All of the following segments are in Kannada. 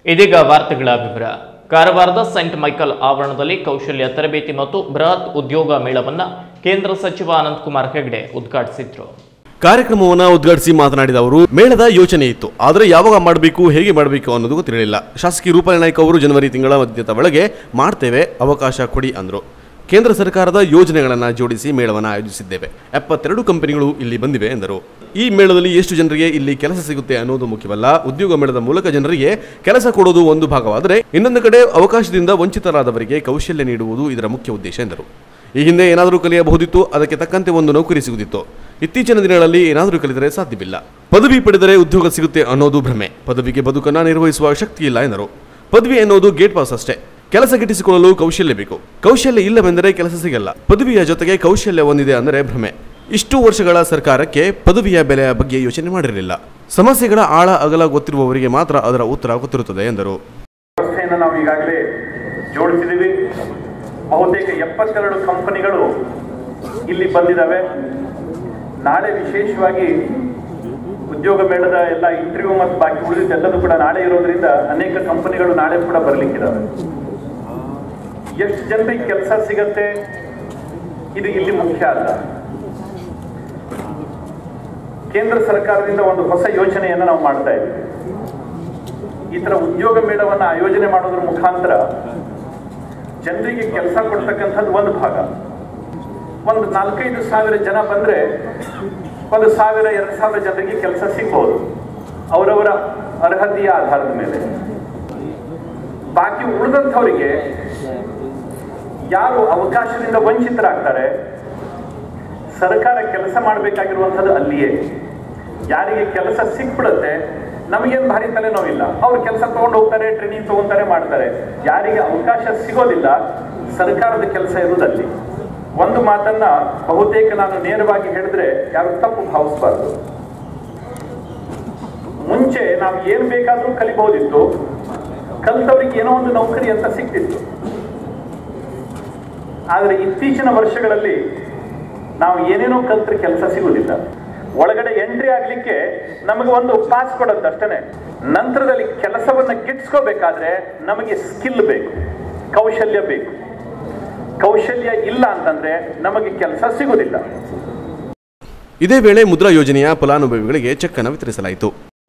ಇದೀಗ ವಾರ್ತೆಗಳ ವಿವರ ಕಾರವಾರದ ಸೆಂಟ್ ಮೈಕಲ್ ಆವರಣದಲ್ಲಿ ಕೌಶಲ್ಯ ತರಬೇತಿ ಮತ್ತು ಬೃಹತ್ ಉದ್ಯೋಗ ಮೇಳವನ್ನ ಕೇಂದ್ರ ಸಚಿವ ಅನಂತಕುಮಾರ್ ಹೆಗಡೆ ಉದ್ಘಾಟಿಸಿದ್ರು ಕಾರ್ಯಕ್ರಮವನ್ನು ಉದ್ಘಾಟಿಸಿ ಮಾತನಾಡಿದ ಅವರು ಮೇಳದ ಯೋಚನೆ ಇತ್ತು ಆದರೆ ಯಾವಾಗ ಮಾಡಬೇಕು ಹೇಗೆ ಮಾಡಬೇಕು ಅನ್ನೋದು ಗೊತ್ತಿರಲಿಲ್ಲ ಶಾಸಕಿ ರೂಪಾಲಿ ನಾಯ್ಕ ಅವರು ಜನವರಿ ತಿಂಗಳ ಮಧ್ಯದ ಒಳಗೆ ಮಾಡ್ತೇವೆ ಅವಕಾಶ ಕೊಡಿ ಅಂದರು ಕೇಂದ್ರ ಸರ್ಕಾರದ ಯೋಜನೆಗಳನ್ನು ಜೋಡಿಸಿ ಮೇಳವನ್ನು ಆಯೋಜಿಸಿದ್ದೇವೆ ಎಪ್ಪತ್ತೆರಡು ಕಂಪನಿಗಳು ಇಲ್ಲಿ ಬಂದಿವೆ ಎಂದರು ಈ ಮೇಳದಲ್ಲಿ ಎಷ್ಟು ಜನರಿಗೆ ಇಲ್ಲಿ ಕೆಲಸ ಸಿಗುತ್ತೆ ಅನ್ನೋದು ಮುಖ್ಯವಲ್ಲ ಉದ್ಯೋಗ ಮೇಳದ ಮೂಲಕ ಜನರಿಗೆ ಕೆಲಸ ಕೊಡೋದು ಒಂದು ಭಾಗವಾದರೆ ಇನ್ನೊಂದು ಕಡೆ ಅವಕಾಶದಿಂದ ವಂಚಿತರಾದವರಿಗೆ ಕೌಶಲ್ಯ ನೀಡುವುದು ಇದರ ಮುಖ್ಯ ಉದ್ದೇಶ ಎಂದರು ಈ ಹಿಂದೆ ಏನಾದರೂ ಕಲಿಯಬಹುದಿತ್ತು ಅದಕ್ಕೆ ತಕ್ಕಂತೆ ಒಂದು ನೌಕರಿ ಸಿಗುತ್ತಿತ್ತು ಇತ್ತೀಚಿನ ದಿನಗಳಲ್ಲಿ ಏನಾದರೂ ಕಲಿತರೆ ಸಾಧ್ಯವಿಲ್ಲ ಪದವಿ ಪಡೆದರೆ ಉದ್ಯೋಗ ಸಿಗುತ್ತೆ ಅನ್ನೋದು ಭ್ರಮೆ ಪದವಿಗೆ ಬದುಕನ್ನು ನಿರ್ವಹಿಸುವ ಶಕ್ತಿ ಇಲ್ಲ ಎಂದರು ಪದವಿ ಎನ್ನುವುದು ಗೇಟ್ ಪಾಸ್ ಅಷ್ಟೇ ಕೆಲಸ ಗಿಟ್ಟಿಸಿಕೊಳ್ಳಲು ಕೌಶಲ್ಯ ಬೇಕು ಕೌಶಲ್ಯ ಇಲ್ಲವೆಂದರೆ ಕೆಲಸ ಸಿಗಲ್ಲ ಪದವಿಯ ಜೊತೆಗೆ ಕೌಶಲ್ಯ ಹೊಂದಿದೆ ಅಂದರೆ ಭ್ರಮೆ ಇಷ್ಟು ವರ್ಷಗಳ ಸರ್ಕಾರಕ್ಕೆ ಪದವಿಯ ಬೆಲೆಯ ಬಗ್ಗೆ ಯೋಚನೆ ಮಾಡಿರಲಿಲ್ಲ ಸಮಸ್ಯೆಗಳ ಆಳ ಅಗಲ ಗೊತ್ತಿರುವವರಿಗೆ ಮಾತ್ರ ಅದರ ಉತ್ತರ ಗೊತ್ತಿರುತ್ತದೆ ಎಂದರು ವ್ಯವಸ್ಥೆಯನ್ನು ನಾವು ಈಗಾಗಲೇ ಜೋಡಿಸಿದ್ದೀವಿ ಬಹುತೇಕ ಎಪ್ಪತ್ತೆರಡು ಕಂಪನಿಗಳು ಇಲ್ಲಿ ಬಂದಿದ್ದಾವೆ ನಾಳೆ ವಿಶೇಷವಾಗಿ ಉದ್ಯೋಗ ಮೇಳದ ಎಲ್ಲ ಇಂಟರ್ವ್ಯೂ ಮತ್ತು ಬಾಕಿ ಉಳಿದಿದ್ದೆಲ್ಲದೂ ಕೂಡ ನಾಳೆ ಇರೋದ್ರಿಂದ ಅನೇಕ ಕಂಪನಿಗಳು ನಾಳೆ ಕೂಡ ಬರಲಿಕ್ಕಿದ್ದಾವೆ ಎಷ್ಟು ಜನರಿಗೆ ಕೆಲಸ ಸಿಗತ್ತೆ ಇದು ಇಲ್ಲಿ ಮುಖ್ಯ ಅಲ್ಲ ಕೇಂದ್ರ ಸರ್ಕಾರದಿಂದ ಒಂದು ಹೊಸ ಯೋಜನೆಯನ್ನು ನಾವು ಮಾಡ್ತಾ ಇದ್ದೀವಿ ಈ ತರ ಉದ್ಯೋಗ ಮೇಳವನ್ನು ಆಯೋಜನೆ ಮಾಡೋದ್ರ ಮುಖಾಂತರ ಜನರಿಗೆ ಕೆಲಸ ಕೊಡ್ತಕ್ಕಂಥದ್ದು ಒಂದು ಭಾಗ ಒಂದು ನಾಲ್ಕೈದು ಸಾವಿರ ಜನ ಬಂದ್ರೆ ಒಂದು ಸಾವಿರ ಎರಡು ಸಾವಿರ ಜನರಿಗೆ ಕೆಲಸ ಸಿಗ್ಬೋದು ಅವರವರ ಅರ್ಹತೆಯ ಆಧಾರದ ಮೇಲೆ ಬಾಕಿ ಉಳಿದಂಥವರಿಗೆ ಯಾರು ಅವಕಾಶದಿಂದ ವಂಚಿತರಾಗ್ತಾರೆ ಸರ್ಕಾರ ಕೆಲಸ ಮಾಡಬೇಕಾಗಿರುವಂಥದ್ದು ಅಲ್ಲಿಯೇ ಯಾರಿಗೆ ಕೆಲಸ ಸಿಕ್ಬಿಡುತ್ತೆ ನಮಗೇನು ಭಾರಿ ತಲೆನೋವಿಲ್ಲ ಅವ್ರು ಕೆಲಸ ತಗೊಂಡು ಹೋಗ್ತಾರೆ ಟ್ರೈನಿಂಗ್ ತಗೊಂತಾರೆ ಮಾಡ್ತಾರೆ ಯಾರಿಗೆ ಅವಕಾಶ ಸಿಗೋದಿಲ್ಲ ಸರ್ಕಾರದ ಕೆಲಸ ಇರುವುದಲ್ಲಿ ಒಂದು ಮಾತನ್ನ ಬಹುತೇಕ ನಾನು ನೇರವಾಗಿ ಹೇಳಿದ್ರೆ ಯಾರು ತಪ್ಪು ಭಾವಿಸಬಾರ್ದು ಮುಂಚೆ ನಾವು ಏನ್ ಬೇಕಾದ್ರೂ ಕಲಿಬಹುದಿತ್ತು ಕಲ್ತವ್ರಿಗೆ ಏನೋ ಒಂದು ನೌಕರಿ ಅಂತ ಸಿಕ್ತಿತ್ತು ಆದರೆ ಇತ್ತೀಚಿನ ವರ್ಷಗಳಲ್ಲಿ ನಾವು ಏನೇನೋ ಕಲ್ತ್ರೆ ಕೆಲಸ ಸಿಗುವುದಿಲ್ಲ ಒಳಗಡೆ ಎಂಟ್ರಿ ಆಗ್ಲಿಕ್ಕೆ ನಮಗೆ ಒಂದು ಪಾಸ್ ಕೊಡುತ್ತೆ ಅಷ್ಟೇ ನಂತರದಲ್ಲಿ ಕೆಲಸವನ್ನ ಗಿಟ್ಸ್ಕೋಬೇಕಾದ್ರೆ ನಮಗೆ ಸ್ಕಿಲ್ ಬೇಕು ಕೌಶಲ್ಯ ಬೇಕು ಕೌಶಲ್ಯ ಇಲ್ಲ ಅಂತಂದ್ರೆ ನಮಗೆ ಕೆಲಸ ಸಿಗುವುದಿಲ್ಲ ಇದೇ ವೇಳೆ ಮುದ್ರಾ ಯೋಜನೆಯ ಫಲಾನುಭವಿಗಳಿಗೆ ಚೆಕ್ ಅನ್ನು ವಿತರಿಸಲಾಯಿತು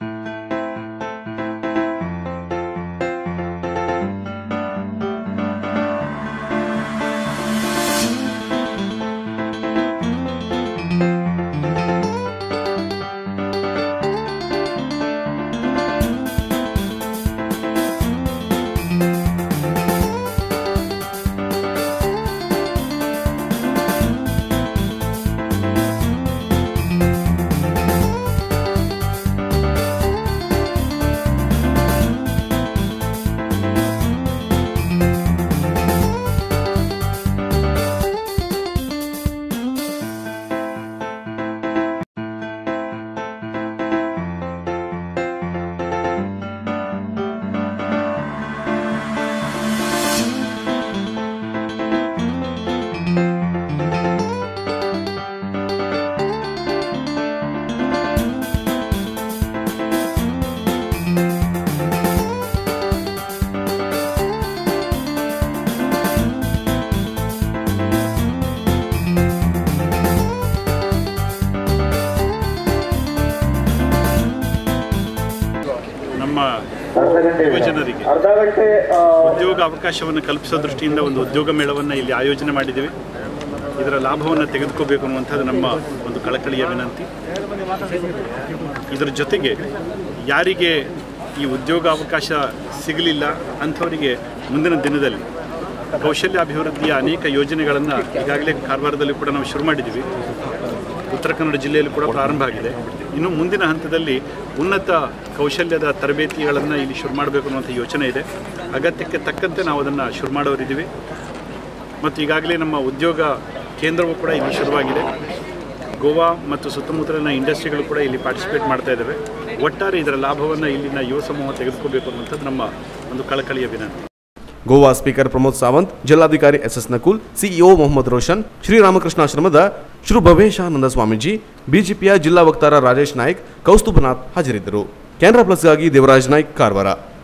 ನಮ್ಮ ಯುವಜನರಿಗೆ ಅರ್ಧ ಗಂಟೆ ಉದ್ಯೋಗ ಅವಕಾಶವನ್ನು ಕಲ್ಪಿಸೋ ದೃಷ್ಟಿಯಿಂದ ಒಂದು ಉದ್ಯೋಗ ಮೇಳವನ್ನು ಇಲ್ಲಿ ಆಯೋಜನೆ ಮಾಡಿದ್ದೀವಿ ಇದರ ಲಾಭವನ್ನು ತೆಗೆದುಕೋಬೇಕು ಅನ್ನುವಂಥದ್ದು ನಮ್ಮ ಒಂದು ಕಳಕಳಿಯ ವಿನಂತಿ ಇದರ ಜೊತೆಗೆ ಯಾರಿಗೆ ಈ ಉದ್ಯೋಗ ಅವಕಾಶ ಸಿಗಲಿಲ್ಲ ಅಂಥವರಿಗೆ ಮುಂದಿನ ದಿನದಲ್ಲಿ ಕೌಶಲ್ಯ ಅಭಿವೃದ್ಧಿಯ ಅನೇಕ ಯೋಜನೆಗಳನ್ನು ಈಗಾಗಲೇ ಕಾರವಾರದಲ್ಲಿ ಕೂಡ ನಾವು ಶುರು ಮಾಡಿದ್ದೀವಿ ಉತ್ತರ ಕನ್ನಡ ಜಿಲ್ಲೆಯಲ್ಲಿ ಕೂಡ ಪ್ರಾರಂಭ ಆಗಿದೆ ಇನ್ನು ಮುಂದಿನ ಹಂತದಲ್ಲಿ ಉನ್ನತ ಕೌಶಲ್ಯದ ತರಬೇತಿಗಳನ್ನು ಇಲ್ಲಿ ಶುರು ಮಾಡಬೇಕು ಅನ್ನುವಂಥ ಯೋಚನೆ ಇದೆ ಅಗತ್ಯಕ್ಕೆ ತಕ್ಕಂತೆ ನಾವು ಅದನ್ನು ಶುರು ಮಾಡೋರಿದ್ದೀವಿ ಮತ್ತು ಈಗಾಗಲೇ ನಮ್ಮ ಉದ್ಯೋಗ ಕೇಂದ್ರವೂ ಕೂಡ ಇಲ್ಲಿ ಶುರುವಾಗಿದೆ ಗೋವಾ ಮತ್ತು ಸುತ್ತಮುತ್ತಲಿನ ಇಂಡಸ್ಟ್ರಿಗಳು ಕೂಡ ಇಲ್ಲಿ ಪಾರ್ಟಿಸಿಪೇಟ್ ಮಾಡ್ತಾ ಇದ್ದಾವೆ ಒಟ್ಟಾರೆ ಇದರ ಲಾಭವನ್ನು ಇಲ್ಲಿನ ಯುವ ಸಮೂಹ ತೆಗೆದುಕೋಬೇಕು ಅನ್ನುವಂಥದ್ದು ನಮ್ಮ ಒಂದು ಕಳಕಳಿಯ ವಿನಂತಿ ಗೋವಾ ಸ್ಪೀಕರ್ ಪ್ರಮೋದ್ ಸಾವಂತ್ ಜಿಲ್ಲಾಧಿಕಾರಿ S S Nakul CEO Mohammad Roshan ಶ್ರೀರಾಮಕೃಷ್ಣಾಶ್ರಮದ ಶ್ರೀ ಭವೇಶಾನಂದ ಸ್ವಾಮೀಜಿ ಬಿಜೆಪಿಯ ಜಿಲ್ಲಾ ವಕ್ತಾರ ರಾಜೇಶ್ ನಾಯ್ಕ್ ಕೌಸ್ತುಭನಾಥ್ ಹಾಜರಿದ್ದರು ಕ್ಯಾನ್ರಾ ಪ್ಲಸ್ಗಾಗಿ ದೇವರಾಜ್ ನಾಯ್ಕ್ ಕಾರವಾರ